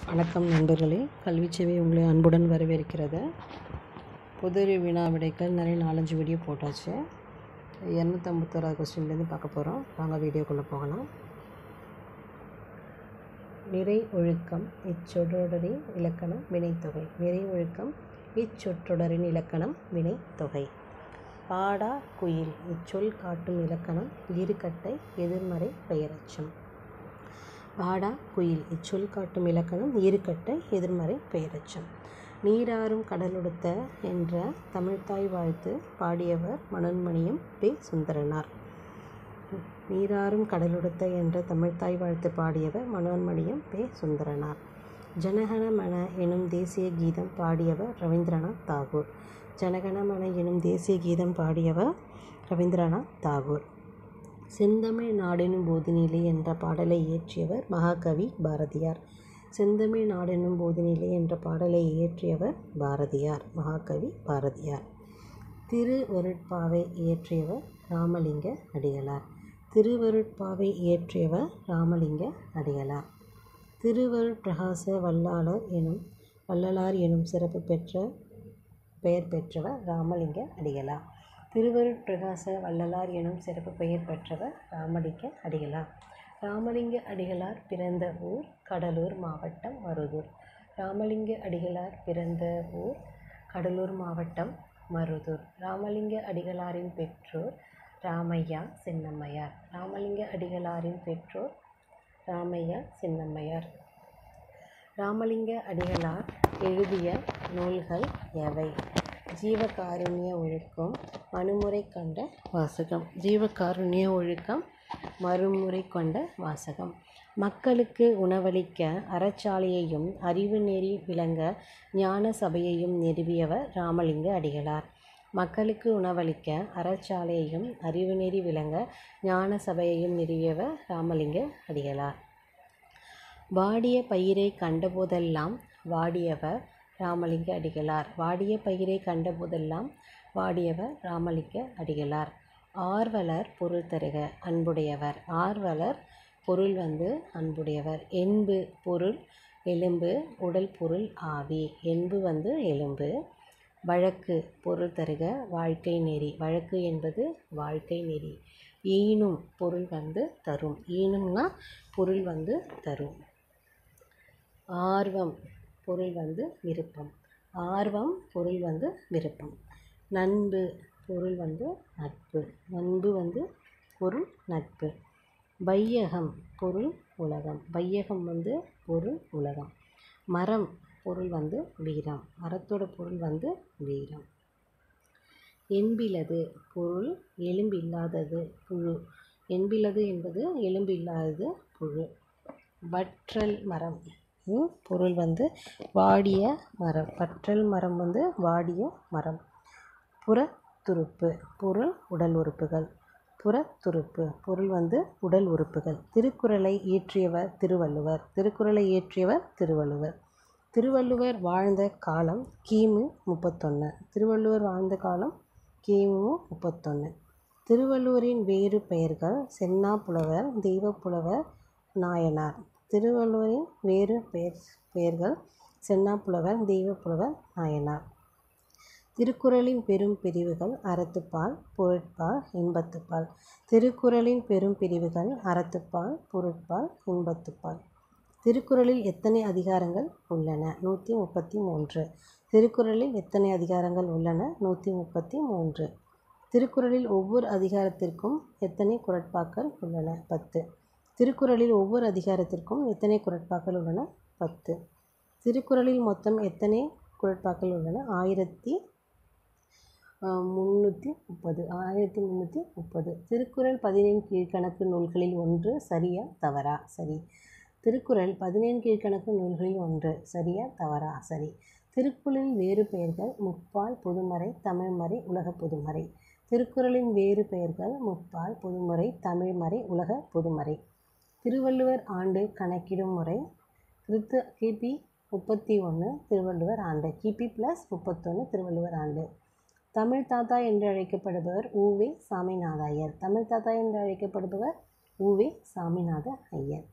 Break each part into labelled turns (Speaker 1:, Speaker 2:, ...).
Speaker 1: வணக்கம் நண்பர்களே கல்விச்சேவை உங்களை அன்புடன் வரவேற்கிறது பொது வினா விடைகள் நிறைய நாலஞ்சு வீடியோ போட்டாச்சு இரநூத்தம்பத்தோராது கொஸ்டின்லேருந்து பார்க்க போகிறோம் வாங்க வீடியோக்குள்ளே போகலாம் நிறை ஒழுக்கம் இச்சொற்றொடரின் இலக்கணம் வினைத்தொகை நிறை ஒழுக்கம் இச்சொற்றொடரின் இலக்கணம் வினைத்தொகை பாடா குயில் இச்சொல் காட்டும் இலக்கணம் இருகட்டை எதிர்மறை பெயரச்சம் பாடா குயில் இச்சொல் காட்டும் இலக்கணம் இருகட்டை எதிர்மறை பெயரச்சம் நீராறும் கடலுடுத்த என்ற தமிழ்த்தாய் வாழ்த்து பாடியவர் மனோன்மணியம் பே சுந்தரனார் நீராறும் கடலுடுத்த என்ற தமிழ்த்தாய் வாழ்த்து பாடியவர் மனோன்மணியம் பே சுந்தரனார் ஜனகணமன எனும் தேசிய கீதம் பாடியவர் ரவீந்திரநாத் தாகூர் ஜனகணமன எனும் தேசிய கீதம் பாடியவர் ரவீந்திரநாத் தாகூர் செந்தமிழ் நாடெனும் போதினிலே என்ற பாடலை இயற்றியவர் மகாகவி பாரதியார் செந்தமிழ் நாடெனும் போதினிலே என்ற பாடலை இயற்றியவர் பாரதியார் மகாகவி பாரதியார் திருவருட்பாவை இயற்றியவர் ராமலிங்க அடிகளார் திருவருட்பாவை இயற்றியவர் ராமலிங்க அடிகளார் திருவருட் பிரகாச வல்லாளர் எனும் வள்ளலார் எனும் சிறப்பு பெற்ற பெயர் பெற்றவர் ராமலிங்க அடிகளார் திருவருட் பிரகாச வள்ளலார் எனும் சிறப்பு பெயர் பெற்றவர் ராமலிங்க அடிகளார் ராமலிங்க அடிகளார் பிறந்த ஊர் கடலூர் மாவட்டம் மருதூர் ராமலிங்க அடிகளார் பிறந்த ஊர் கடலூர் மாவட்டம் மருதூர் ராமலிங்க அடிகளாரின் பெற்றோர் ராமையா சின்னம்மையார் ராமலிங்க அடிகளாரின் பெற்றோர் ராமையா சின்னம்மையார் ராமலிங்க அடிகளார் எழுதிய நூல்கள் எவை ஜீவகாருண்ய ஒழுக்கம் மனுமுறை கொண்ட வாசகம் ஜீவகாருண்ய ஒழுக்கம் மறுமுறை கொண்ட வாசகம் மக்களுக்கு உணவளிக்க அறச்சாலையையும் அறிவு நெறி விளங்க ஞான சபையையும் நிறுவியவர் ராமலிங்க அடிகளார் மக்களுக்கு உணவளிக்க அறச்சாலையையும் அறிவு நெறி விளங்க ஞான சபையையும் நிறுவியவர் ராமலிங்க அடிகளார் வாடிய பயிரை கண்டபோதெல்லாம் வாடியவர் ராமலிங்க அடிகளார் வாடிய பயிரை கண்டபோதெல்லாம் வாடியவர் ராமலிங்க அடிகளார் ஆர்வலர் பொருள் தருக அன்புடையவர் ஆர்வலர் பொருள் வந்து அன்புடையவர் என்பு பொருள் எலும்பு உடல் பொருள் ஆவி என்பு வந்து எலும்பு வழக்கு பொருள் தருக வாழ்க்கை நெறி வழக்கு என்பது வாழ்க்கை நெறி ஈனும் பொருள் வந்து தரும் ஈனும்னா பொருள் வந்து தரும் ஆர்வம் பொருள் வந்து விருப்பம் ஆர்வம் பொருள் வந்து விருப்பம் நண்பு பொருள் வந்து நட்பு நண்பு வந்து பொருள் நட்பு வையகம் பொருள் உலகம் வையகம் வந்து பொருள் உலகம் மரம் பொருள் வந்து வீரம் மரத்தோட பொருள் வந்து வீரம் என்பிலது பொருள் எலும்பில்லாதது புழு என்பிலது என்பது எலும்பில்லாதது புழு வற்றல் மரம் பொருள் வந்து வாடிய மரம் வற்றல் மரம் வந்து வாடிய மரம் புறத்துறுப்பு பொருள் உடல் உறுப்புகள் புறத்துறுப்பு பொருள் வந்து உடல் உறுப்புகள் திருக்குறளை இயற்றியவர் திருவள்ளுவர் திருக்குறளை இயற்றியவர் திருவள்ளுவர் திருவள்ளுவர் வாழ்ந்த காலம் கிமு முப்பத்தொன்று திருவள்ளுவர் வாழ்ந்த காலம் கிமு முப்பத்தொன்று திருவள்ளுவரின் வேறு பெயர்கள் சென்னா புலவர் தெய்வப்புலவர் நாயனார் திருவள்ளுவரின் வேறு பெயர் பெயர்கள் சென்னாப்புலவர் தெய்வப்புலவர் நாயனார் திருக்குறளின் பெரும் பிரிவுகள் அறத்துப்பால் பொருட்பால் இன்பத்துப்பால் திருக்குறளின் பெரும் பிரிவுகள் அறத்துப்பால் பொருட்பால் இன்பத்துப்பால் திருக்குறளில் எத்தனை அதிகாரங்கள் உள்ளன நூற்றி முப்பத்தி மூன்று திருக்குறளில் எத்தனை அதிகாரங்கள் உள்ளன நூற்றி முப்பத்தி மூன்று திருக்குறளில் ஒவ்வொரு அதிகாரத்திற்கும் எத்தனை குரட்பாக்கள் உள்ளன பத்து திருக்குறளில் ஒவ்வொரு அதிகாரத்திற்கும் எத்தனை குரட்பாக்கள் உள்ளன பத்து திருக்குறளில் மொத்தம் எத்தனை குரட்பாக்கள் உள்ளன ஆயிரத்தி முந்நூற்றி முப்பது ஆயிரத்தி முந்நூற்றி முப்பது திருக்குறள் பதினேழு கீழ்கணக்கு நூல்களில் ஒன்று சரியா தவறா சரி திருக்குறள் பதினேழு கீழ்கணக்கு நூல்களில் ஒன்று சரியா தவறா சரி திருக்குறளின் வேறு பெயர்கள் முப்பால் பொதுமறை தமிழ்மறை உலக பொதுமறை திருக்குறளின் வேறு பெயர்கள் முப்பால் பொதுமறை தமிழ்மறை உலக பொதுமறை திருவள்ளுவர் ஆண்டு கணக்கிடும் முறை கிறித்து கிபி முப்பத்தி ஒன்று திருவள்ளுவர் ஆண்டு கிபி ப்ளஸ் முப்பத்தொன்று திருவள்ளுவர் ஆண்டு தமிழ் தாத்தா என்று அழைக்கப்படுபவர் ஊவே சாமிநாத ஐயர் தமிழ் தாத்தா என்று அழைக்கப்படுபவர் ஊவே சாமிநாத ஐயர்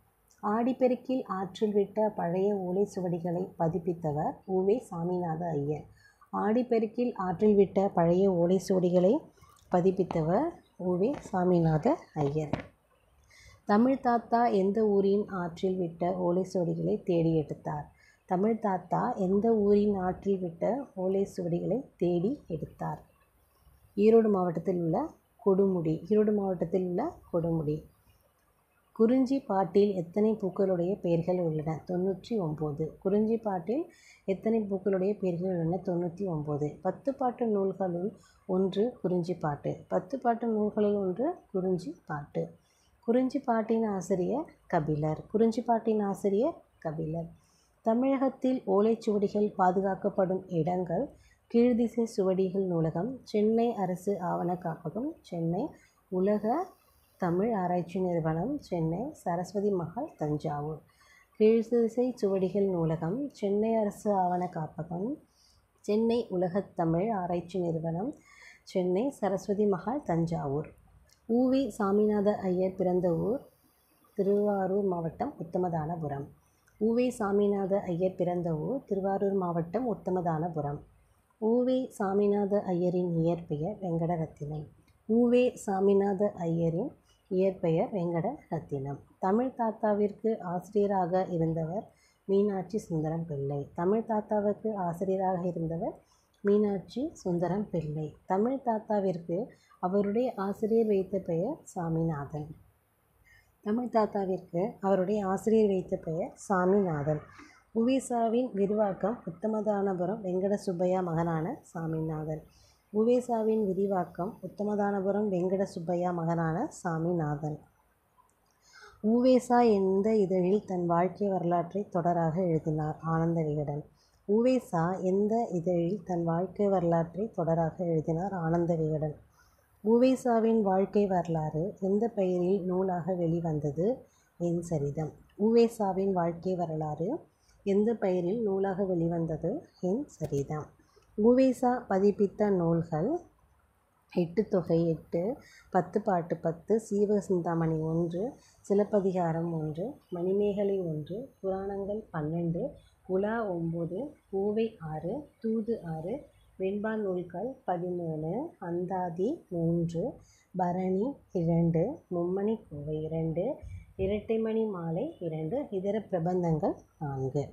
Speaker 1: ஆடிப்பெருக்கில் ஆற்றில் விட்ட பழைய ஓலை சுவடிகளை பதிப்பித்தவர் உவே சாமிநாத ஐயர் ஆடிப்பெருக்கில் ஆற்றில் விட்ட பழைய ஓலை சுவடிகளை பதிப்பித்தவர் உவே சாமிநாத ஐயர் தமிழ் தாத்தா எந்த ஊரின் ஆற்றில் விட்ட ஓலை சுவடிகளை தேடி எடுத்தார் தமிழ் தாத்தா எந்த ஊரின் ஆற்றில் விட்ட ஓலை சுவடிகளை தேடி எடுத்தார் ஈரோடு மாவட்டத்தில் உள்ள கொடுமுடி ஈரோடு மாவட்டத்தில் உள்ள கொடுமுடி குறிஞ்சி பாட்டில் எத்தனை பூக்களுடைய பெயர்கள் உள்ளன தொண்ணூற்றி ஒம்பது குறிஞ்சி பாட்டில் எத்தனை பூக்களுடைய பெயர்கள் உள்ளன தொண்ணூற்றி ஒம்பது பத்து பாட்டு நூல்களுள் ஒன்று குறிஞ்சி பாட்டு பத்து பாட்டு நூல்களுள் ஒன்று குறிஞ்சி பாட்டு குறிஞ்சி பாட்டின் ஆசிரியர் கபிலர் குறிஞ்சி பாட்டின் ஆசிரியர் கபிலர் தமிழகத்தில் ஓலைச்சுவடிகள் பாதுகாக்கப்படும் இடங்கள் கீழ்திசை சுவடிகள் நூலகம் சென்னை அரசு ஆவண காப்பகம் சென்னை உலக தமிழ் ஆராய்ச்சி நிறுவனம் சென்னை சரஸ்வதி மஹால் தஞ்சாவூர் கீழ்திசை சுவடிகள் நூலகம் சென்னை அரசு ஆவண காப்பகம் சென்னை உலகத் தமிழ் ஆராய்ச்சி நிறுவனம் சென்னை சரஸ்வதி மஹால் தஞ்சாவூர் உவி சாமிநாத ஐயர் பிறந்த ஊர் திருவாரூர் மாவட்டம் உத்தமதானபுரம் உவே சாமிநாத ஐயர் பிறந்த ஊர் திருவாரூர் மாவட்டம் உத்தமதானபுரம் உவே சாமிநாத ஐயரின் இயற்பெயர் வெங்கடரத்தினம் உவே சாமிநாத ஐயரின் இயற்பெயர் வெங்கடரத்தினம் தமிழ் தாத்தாவிற்கு ஆசிரியராக இருந்தவர் மீனாட்சி சுந்தரம் பிள்ளை தமிழ் தாத்தாவுக்கு ஆசிரியராக இருந்தவர் மீனாட்சி சுந்தரம் பிள்ளை தமிழ் தாத்தாவிற்கு அவருடைய ஆசிரியர் வைத்த பெயர் சாமிநாதன் தமிழ் தாத்தாவிற்கு அவருடைய ஆசிரியர் வைத்த பெயர் சாமிநாதன் உவேசாவின் விரிவாக்கம் உத்தமதானபுரம் வெங்கட சுப்பையா மகனான சாமிநாதன் உவேசாவின் விரிவாக்கம் உத்தமதானபுரம் வெங்கட சுப்பையா மகனான சாமிநாதன் உவேசா எந்த இதழில் தன் வாழ்க்கை வரலாற்றை தொடராக எழுதினார் ஆனந்த விகடன் உவேசா எந்த இதழில் தன் வாழ்க்கை வரலாற்றை தொடராக எழுதினார் ஆனந்த விகடன் உவேசாவின் வாழ்க்கை வரலாறு எந்த பெயரில் நூலாக வெளிவந்தது என் சரிதம் உவேசாவின் வாழ்க்கை வரலாறு எந்த பெயரில் நூலாக வெளிவந்தது என் சரிதம் உவேசா பதிப்பித்த நூல்கள் எட்டு தொகை எட்டு பத்து பாட்டு பத்து சீவக சிந்தாமணி ஒன்று சிலப்பதிகாரம் ஒன்று மணிமேகலை ஒன்று புராணங்கள் பன்னெண்டு உலா ஒம்பது பூவை ஆறு தூது ஆறு வெண்பா நூல்கள் பதிமூணு அந்தாதி மூன்று பரணி இரண்டு மும்மணி கோவை இரண்டு இரட்டைமணி மாலை இரண்டு இதர பிரபந்தங்கள் நான்கு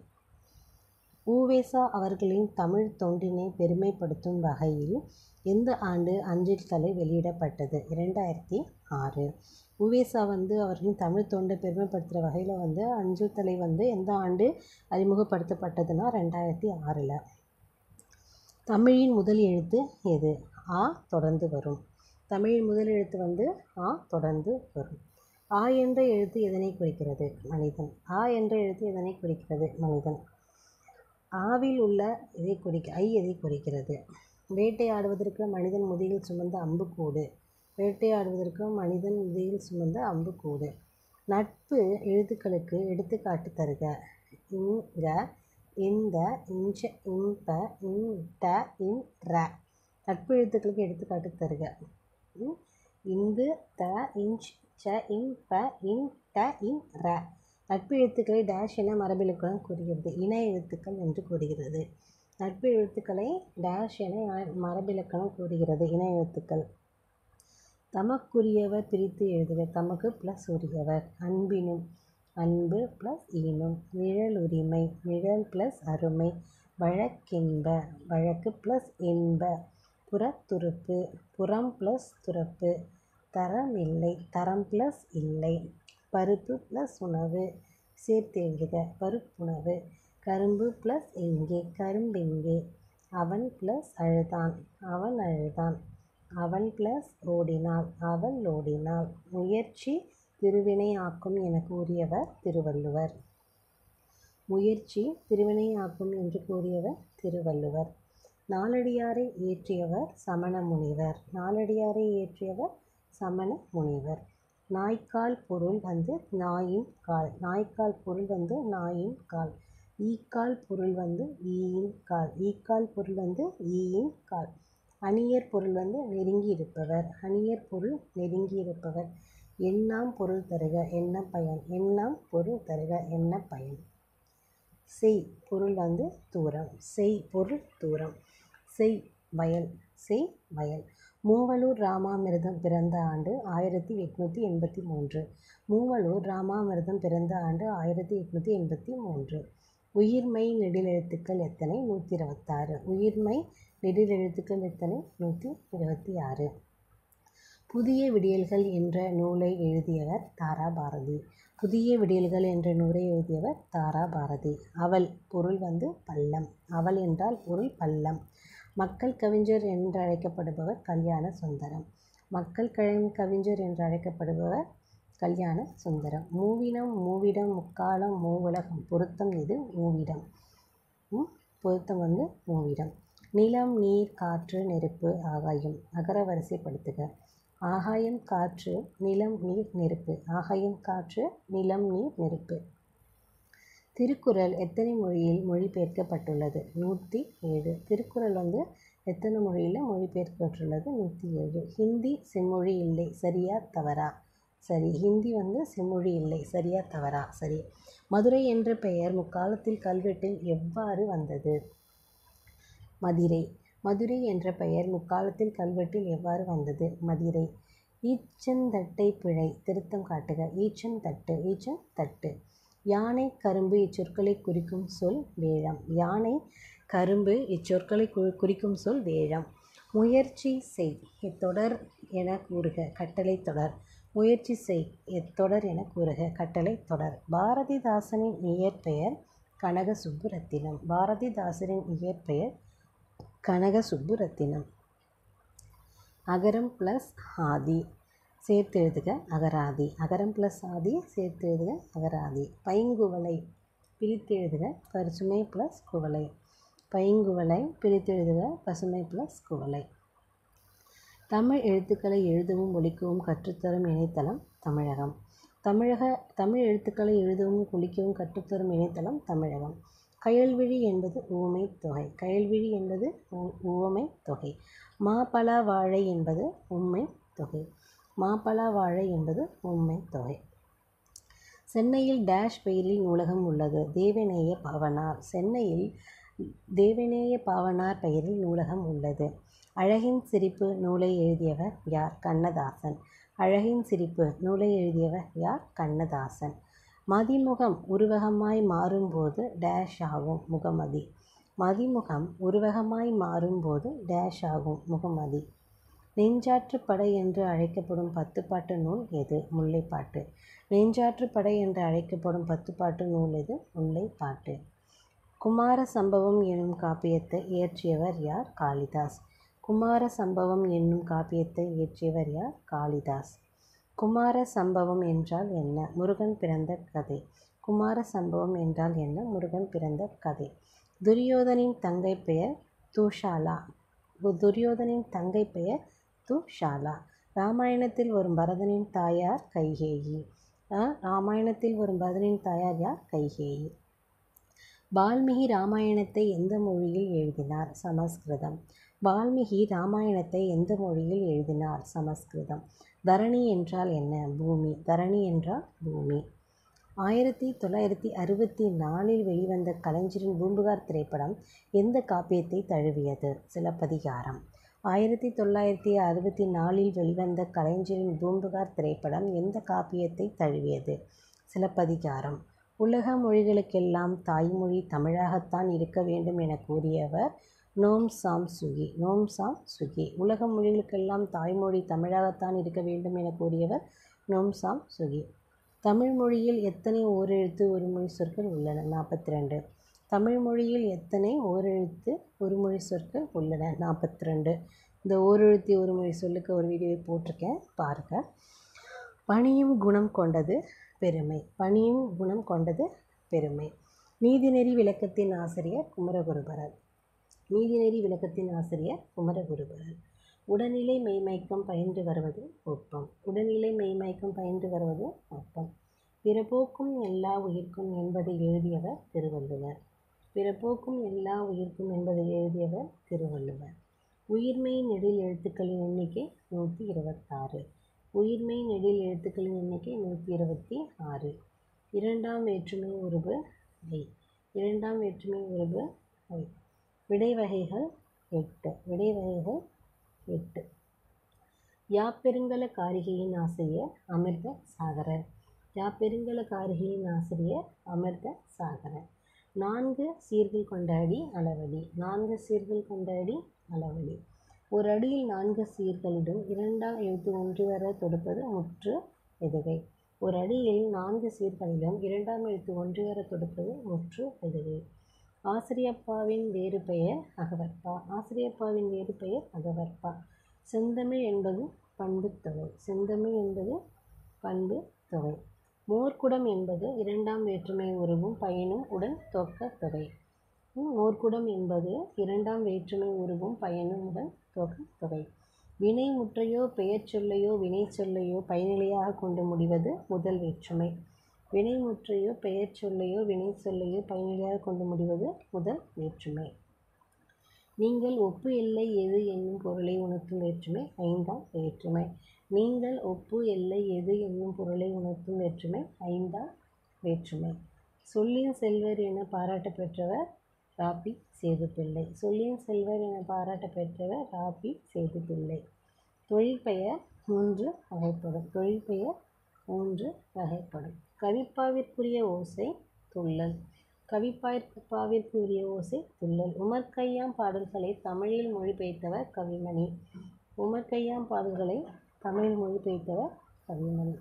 Speaker 1: உவேசா அவர்களின் தமிழ் தொண்டினை பெருமைப்படுத்தும் வகையில் எந்த ஆண்டு அஞ்சல் தலை வெளியிடப்பட்டது இரண்டாயிரத்தி ஆறு உவேசா வந்து அவர்களின் தமிழ் தொண்டை பெருமைப்படுத்துகிற வகையில் வந்து அஞ்சல் தலை வந்து எந்த ஆண்டு அறிமுகப்படுத்தப்பட்டதுன்னா ரெண்டாயிரத்தி ஆறில் தமிழின் முதல் எழுத்து எது ஆ தொடர்ந்து வரும் தமிழின் முதல் எழுத்து வந்து ஆ தொடர்ந்து வரும் ஆ என்ற எழுத்து எதனை குறிக்கிறது மனிதன் ஆ என்ற எழுத்து எதனை குறிக்கிறது மனிதன் ஆவில் உள்ள இதை குறிக்க ஐ எதை குறிக்கிறது வேட்டையாடுவதற்கு மனிதன் முதுகில் சுமந்த அம்புக்கூடு வேட்டையாடுவதற்கு மனிதன் முதுகில் சுமந்த அம்புக்கூடு நட்பு எழுத்துக்களுக்கு எடுத்துக்காட்டு தருக இங்க இந்த இஞ்ச இம்ப இன்ட இன் ர நட்பு எழுத்துக்களுக்கு எடுத்துக்காட்டு தருக ம், இந்து த இஞ்ச் ச இம் ப இன் ட இன் ர நட்பு எழுத்துக்களை டேஷ் என மரபிலக்கணம் கூறுகிறது இணை எழுத்துக்கள் என்று கூறுகிறது நட்பு எழுத்துக்களை டேஷ் என மரபிலக்கணம் கூறுகிறது இணை எழுத்துக்கள் தமக்குரியவர் பிரித்து எழுதுக தமக்கு ப்ளஸ் உரியவர் அன்பினும் அன்பு ப்ளஸ் ஈனும் நிழல் உரிமை நிழல் ப்ளஸ் அருமை வழக்கின்ப வழக்கு ப்ளஸ் இன்ப புறத்துறுப்பு புறம் ப்ளஸ் துறப்பு தரம் இல்லை தரம் ப்ளஸ் இல்லை பருப்பு ப்ளஸ் உணவு சேர்த்து எழுதுக பருப்புணவு கரும்பு ப்ளஸ் எங்கே கரும்பெங்கே அவன் ப்ளஸ் அழுதான் அவன் அழுதான் அவன் ப்ளஸ் ஓடினாள் அவள் ஓடினாள் முயற்சி திருவினை ஆக்கும் என கூறியவர் திருவள்ளுவர் முயற்சி திருவினை ஆக்கும் என்று கூறியவர் திருவள்ளுவர் நாலடியாரை இயற்றியவர் சமண முனிவர் நாலடியாரை இயற்றியவர் சமண முனிவர் நாய்க்கால் பொருள் வந்து நாயின் கால் நாய்க்கால் பொருள் வந்து நாயின் கால் ஈக்கால் பொருள் வந்து ஈயின் கால் ஈக்கால் பொருள் வந்து ஈயின் கால் அணியர் பொருள் வந்து நெருங்கி இருப்பவர் அணியர் பொருள் நெருங்கி இருப்பவர் எண்ணாம் பொருள் தருக என்ன பயன் எண்ணாம் பொருள் தருக என்ன பயன் செய் பொருள் வந்து தூரம் செய் பொருள் தூரம் செய் வயல் செய் வயல் மூவலூர் ராமாமிர்தம் பிறந்த ஆண்டு ஆயிரத்தி எட்நூற்றி எண்பத்தி மூன்று மூவலூர் ராமாமிர்தம் பிறந்த ஆண்டு ஆயிரத்தி எட்நூற்றி எண்பத்தி மூன்று உயிர்மெய் நெடிலெழுத்துக்கள் எத்தனை நூற்றி இருபத்தாறு உயிர்மெய் நெடிலெழுத்துக்கள் எத்தனை நூற்றி இருபத்தி ஆறு புதிய விடியல்கள் என்ற நூலை எழுதியவர் தாரா பாரதி புதிய விடியல்கள் என்ற நூலை எழுதியவர் தாரா பாரதி அவள் பொருள் வந்து பள்ளம் அவள் என்றால் பொருள் பள்ளம் மக்கள் கவிஞர் என்று அழைக்கப்படுபவர் கல்யாண சுந்தரம் மக்கள் கழ- கவிஞர் என்று அழைக்கப்படுபவர் கல்யாண சுந்தரம் மூவினம் மூவிடம் முக்காலம் மூவுலகம் பொருத்தம் இது மூவிடம் ம், பொருத்தம் வந்து மூவிடம் நிலம் நீர் காற்று நெருப்பு ஆகாயம் அகர வரிசைப்படுத்துக ஆகாயம் காற்று நிலம் நீர் நெருப்பு ஆகாயம் காற்று நிலம் நீர் நெருப்பு திருக்குறள் எத்தனை மொழியில் மொழிபெயர்க்கப்பட்டுள்ளது நூற்றி ஏழு திருக்குறள் வந்து எத்தனை மொழியில் மொழிபெயர்க்கப்பட்டுள்ளது நூற்றி ஏழு ஹிந்தி செம்மொழி இல்லை சரியா தவறா சரி ஹிந்தி வந்து செம்மொழி இல்லை சரியா தவறா சரி மதுரை என்ற பெயர் முக்காலத்தில் கல்வெட்டில் எவ்வாறு வந்தது மதிரை மதுரை என்ற பெயர் முக்காலத்தில் கல்வெட்டில் எவ்வாறு வந்தது மதிரை ஈச்சந்தட்டை பிழை திருத்தம் காட்டுக ஈச்சந்தட்டு ஈச்சந்தட்டு யானை கரும்பு இச்சொற்களை குறிக்கும் சொல் வேழம் யானை கரும்பு இச்சொற்களை குறி- குறிக்கும் சொல் வேழம் முயற்சி செய் இத்தொடர் என கூறுக கட்டளை தொடர் முயற்சி செய் இத்தொடர் என கூறுக கட்டளை தொடர் பாரதிதாசனின் இயற்பெயர் கனக சுப்புரத்தினம் பாரதிதாசனின் இயற்பெயர் கனக சுப்புரத்தினம் அகரம் ப்ளஸ் ஆதி சேர்த்து எழுதுக அகராதி அகரம் ப்ளஸ் ஆதி சேர்த்து எழுதுக அகராதி பைங்குவளை பிரித்து எழுதுக பசுமை ப்ளஸ் குவளை பைங்குவளை பிரித்து எழுதுக பசுமை ப்ளஸ் குவளை தமிழ் எழுத்துக்களை எழுதவும் ஒலிக்கவும் கற்றுத்தரும் இணையதளம் தமிழகம் தமிழக தமிழ் எழுத்துக்களை எழுதவும் ஒலிக்கவும் கற்றுத்தரும் இணையதளம் தமிழகம் கயல்விழி என்பது ஊமை தொகை கயல்விழி என்பது ஊ- உவமை தொகை மாப்பலா வாழை என்பது உண்மை தொகை மாப்பலா வாழை என்பது உண்மை தொகை சென்னையில் டேஷ் பெயரில் நூலகம் உள்ளது தேவநேய பாவனார் சென்னையில் தேவநேய பாவனார் பெயரில் நூலகம் உள்ளது அழகின் சிரிப்பு நூலை எழுதியவர் யார் கண்ணதாசன் அழகின் சிரிப்பு நூலை எழுதியவர் யார் கண்ணதாசன் மதிமுகம் உருவகமாய் மாறும்போது டேஷ் ஆகும் முகமதி மதிமுகம் உருவகமாய் மாறும்போது டேஷ் ஆகும் முகமதி நெஞ்சாற்றுப் படை என்று அழைக்கப்படும் பத்துப்பாட்டு நூல் எது முல்லைப்பாட்டு நெஞ்சாற்றுப் படை என்று அழைக்கப்படும் பத்துப்பாட்டு நூல் எது முல்லைப்பாட்டு குமார சம்பவம் என்னும் காப்பியத்தை இயற்றியவர் யார் காளிதாஸ் குமார சம்பவம் என்னும் காப்பியத்தை இயற்றியவர் யார் காளிதாஸ் குமார சம்பவம் என்றால் என்ன முருகன் பிறந்த கதை குமார சம்பவம் என்றால் என்ன முருகன் பிறந்த கதை துரியோதனின் தங்கை பெயர் தூஷாலா து- துரியோதனின் தங்கை பெயர் துஷாலா ராமாயணத்தில் வரும் பரதனின் தாயார் கைகேயி ஆ, ராமாயணத்தில் வரும் பரதனின் தாயார் யார் கைகேயி வால்மீகி ராமாயணத்தை எந்த மொழியில் எழுதினார் சமஸ்கிருதம் வால்மீகி ராமாயணத்தை எந்த மொழியில் எழுதினார் சமஸ்கிருதம் தரணி என்றால் என்ன பூமி தரணி என்றால் பூமி ஆயிரத்தி தொள்ளாயிரத்தி அறுபத்தி நாலில் வெளிவந்த கலைஞரின் பூம்புகார் திரைப்படம் எந்த காப்பியத்தை தழுவியது சிலப்பதிகாரம் ஆயிரத்தி தொள்ளாயிரத்தி அறுபத்தி நாலில் வெளிவந்த கலைஞரின் பூம்புகார் திரைப்படம் எந்த காப்பியத்தை தழுவியது சிலப்பதிகாரம் உலக மொழிகளுக்கெல்லாம் தாய்மொழி தமிழாகத்தான் இருக்க வேண்டும் என கூறியவர் நோம் சாம் சுகி நோம் சாம் சுகி உலக மொழிகளுக்கெல்லாம் தாய்மொழி தமிழாகத்தான் இருக்க வேண்டும் என கூறியவர் நோம் சாம் சுகி தமிழ் மொழியில் எத்தனை ஓரெழுத்து ஒரு மொழி சொற்கள் உள்ளன நாற்பத்தி ரெண்டு தமிழ் மொழியில் எத்தனை ஓரெழுத்து ஒரு மொழி சொற்கள் உள்ளன நாற்பத்தி ரெண்டு இந்த ஓரெழுத்து ஒரு மொழி சொல்லுக்கு ஒரு வீடியோவை போட்டிருக்கேன் பாருங்கள் பணியும் குணம் கொண்டது பெருமை பணியும் குணம் கொண்டது பெருமை நீதிநெறி விளக்கத்தின் ஆசிரியர் குமரகுருபரர் நீதிநெறி விளக்கத்தின் ஆசிரியர் குமரகுருபரர் உடல்நிலை மெய்மயக்கம் பயின்று வருவது ஒப்பம் உடல்நிலை மெய்மயக்கம் பயின்று வருவது ஒப்பம் பிறப்போக்கும் எல்லா உயிர்க்கும் என்பதை எழுதியவர் திருவள்ளுவர் பிறப்போக்கும் எல்லா உயிர்க்கும் என்பதை எழுதியவர் திருவள்ளுவர் உயிர்மெய் நெடில் எழுத்துக்களின் எண்ணிக்கை நூற்றி இருபத்தாறு உயிர்மெய் நெடில் எழுத்துக்களின் எண்ணிக்கை நூற்றி இருபத்தி ஆறு இரண்டாம் வேற்றுமை உருபு ஐ இரண்டாம் வேற்றுமை உருபு ஐ விடை வகைகள் எட்டு விடை வகைகள் எட்டு யாப்பெருங்கல காரிகையின் ஆசிரியர் அமிர்த சாகரர் யாப்பெருங்கல காரிகையின் ஆசிரியர் அமிர்த சாகரர் நான்கு சீர்கள் கொண்டாடி அளவடி நான்கு சீர்கள் கொண்டாடி அளவடி ஒரு அடியில் நான்கு சீர்களிடம் இரண்டாம் எழுத்து ஒன்று வர தொடுப்பது முற்று எதுகை ஒரு அடியில் நான்கு சீர்களிலும் இரண்டாம் எழுத்து ஒன்று வர தொடுப்பது முற்று எதுகை ஆசிரியப்பாவின் வேறு பெயர் அகவற்பா ஆசிரியப்பாவின் வேறு பெயர் அகவற்பா செந்தமிழ் என்பது பண்பு தொகை செந்தமிழ் என்பது பண்பு தொகை மோர்க்குடம் என்பது இரண்டாம் வேற்றுமை உருவும் பயனும் உடன் தொக்க தொகை மோர்க்குடம் என்பது இரண்டாம் வேற்றுமை உருவும் பயனும் உடன் தொக்க தொகை வினை முற்றையோ பெயர் சொல்லையோ வினை சொல்லையோ பயனிலையாக கொண்டு முடிவது முதல் வேற்றுமை வினை முற்றையோ பெயர் சொல்லையோ வினை சொல்லையோ பயனிலையாக கொண்டு முடிவது முதல் வேற்றுமை நீங்கள் ஒப்பு எல்லை எது என்னும் பொருளை உணர்த்தும் வேற்றுமை ஐந்தாம் வேற்றுமை நீங்கள் ஒப்பு எல்லை எது என்னும் பொருளை உணர்த்தும் வேற்றுமை ஐந்தாம் வேற்றுமை சொல்லின் செல்வர் என பாராட்ட பெற்றவர் ராபி சேதுப்பிள்ளை சொல்லின் செல்வர் என பாராட்ட பெற்றவர் ராபி சேதுப்பிள்ளை தொழிற்பெயர் மூன்று வகைப்படும் தொழிற்பெயர் மூன்று வகைப்படும் கவிப்பாவிற்குரிய ஓசை துள்ளல் கவிப்பாவிற்குரிய ஓசை துள்ளல் உமர்கையாம் பாடல்களை தமிழில் மொழிபெயர்த்தவர் கவிமணி உமர்கையாம் பாடல்களை தமிழில் மொழிபெயர்த்தவர் கவிமணி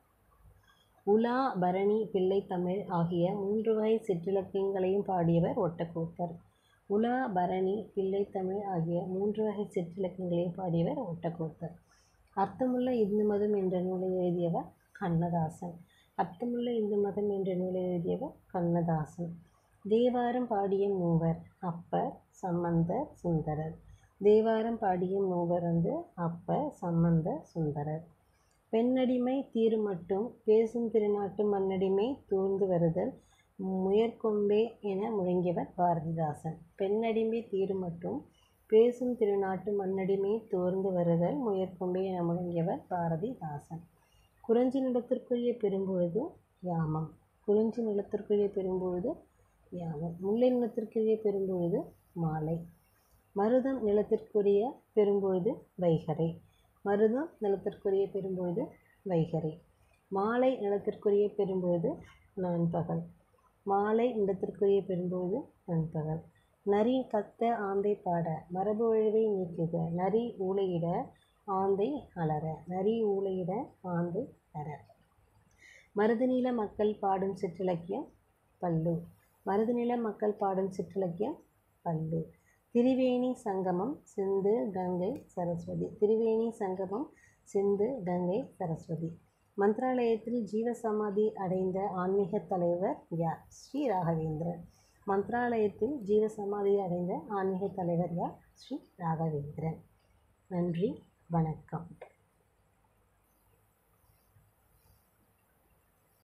Speaker 1: உலா பரணி பிள்ளை தமிழ் ஆகிய மூன்று வகை சிற்றிலக்கியங்களையும் பாடியவர் ஒட்டக்கூத்தர் உலா பரணி பிள்ளை தமிழ் ஆகிய மூன்று வகை சிற்றிலக்கியங்களையும் பாடியவர் ஒட்டக்கூத்தர் அர்த்தமுள்ள இந்து மதம் என்ற நூலை எழுதியவர் கண்ணதாசன் அர்த்தமுள்ள இந்து மதம் என்ற நூலை எழுதியவர் கண்ணதாசன் தேவாரம் பாடிய மூவர் அப்பர் சம்பந்தர் சுந்தரர் தேவாரம் பாடிய மூவர் வந்து அப்பர் சம்பந்தர் சுந்தரர் பெண்ணடிமை தீருமட்டும் பேசும் திருநாட்டு மண்ணடிமை தூர்ந்து வருதல் முயற்கொம்பே என முழங்கியவர் பாரதிதாசன் பெண்ணடிமை தீருமட்டும் பேசும் திருநாட்டு மண்ணடிமை தோர்ந்து வருதல் முயற்கொம்பே என முழங்கியவர் பாரதிதாசன் குறிஞ்சி நிலத்திற்குரிய பெரும்பொழுது யாமம் குறிஞ்சி நிலத்திற்குரிய பெரும்பொழுது யாமம் முல்லை நிலத்திற்குரிய பெரும்பொழுது மாலை மருதம் நிலத்திற்குரிய பெரும்பொழுது வைகரை மருதம் நிலத்திற்குரிய பெரும்பொழுது வைகரை மாலை நிலத்திற்குரிய பெரும்பொழுது நண்பகல் மாலை நிலத்திற்குரிய பெரும்பொழுது நண்பகல் நரி கத்த ஆந்தை பாட மரபு வழிவை நீக்குக நரி ஊளையிட ஆந்தை அலற நரி ஊளையிட ஆந்தை அற மருதநில மக்கள் பாடும் சிற்றிலக்கியம் பல்லு மருதநில மக்கள் பாடும் சிற்றிலக்கியம் பல்லு திரிவேணி சங்கமம் சிந்து கங்கை சரஸ்வதி திரிவேணி சங்கமம் சிந்து கங்கை சரஸ்வதி மந்த்ராலயத்தில் ஜீவசமாதி அடைந்த ஆன்மீக தலைவர் யார் ஸ்ரீ ராகவேந்திரன் மந்த்ராலயத்தில் ஜீவசமாதி அடைந்த ஆன்மீக தலைவர் யார் ஸ்ரீ ராகவேந்திரன் நன்றி வணக்கம்